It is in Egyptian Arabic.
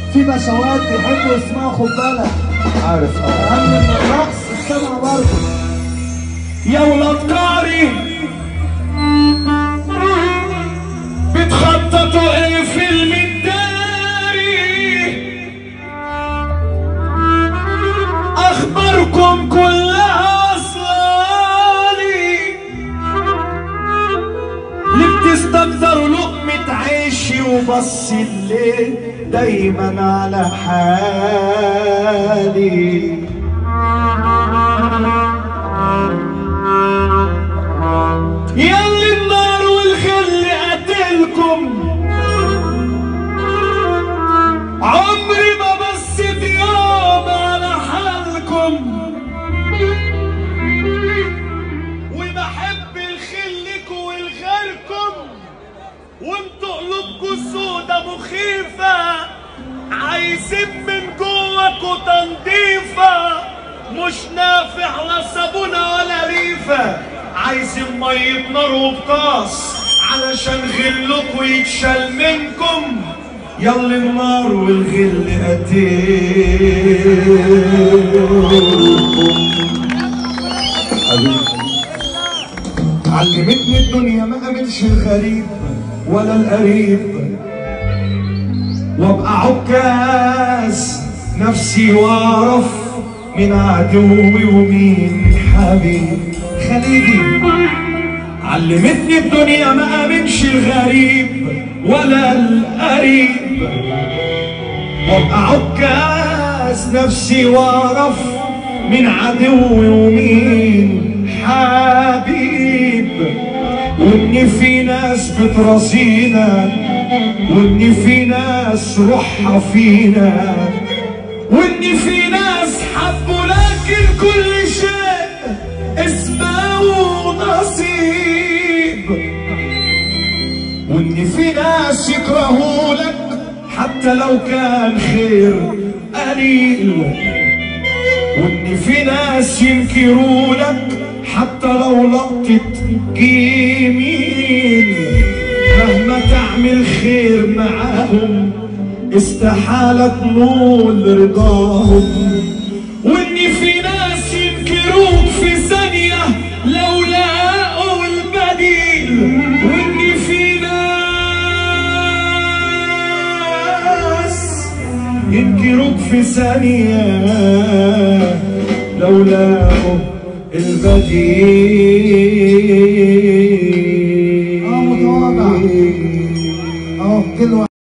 في بشوات بيحبوا يسمعوا خد بالك عارف اه اهم من الرقص السمع برضه يا ولاد قاري بتخططوا ايه في المداري اخباركم كلها اصلالي ليه بتستكتروا لقمة عيشي وبص الليل دايما على حالي ياللي النار والخل قتلكم عمري ما بصيت يوم على حالكم وبحب الخلك والغيركم وانتوا قلوبكوا سودا مخيفة عايزين من جواكوا تنظيفة مش نافع لا صابونة ولا ريفة عايزين مية نار وبطاس علشان غلكوا يتشال منكم يلا النار والغل قتلكم علمتني الدنيا ما قابلش الغريب ولا القريب وابقى عكاز نفسي واعرف من عدوي ومين حبيب خليجي علمتني الدنيا ما امنش الغريب ولا القريب وابقى عكاز نفسي واعرف من عدوي ومين حبيب وان في ناس بترازينا وان في ناس روحها فينا وان في ناس حبوا لكن كل شيء اسمه نصيب وان في ناس يكرهوا لك حتى لو كان خير قليل وان في ناس ينكروا لك حتى لو لقطة جميل مهما تعمل خير معاهم استحالة تنول رضاهم وان في ناس ينكروك في ثانية لو لاقوا البديل وان في ناس ينكروك في ثانية لو لاقوا البديل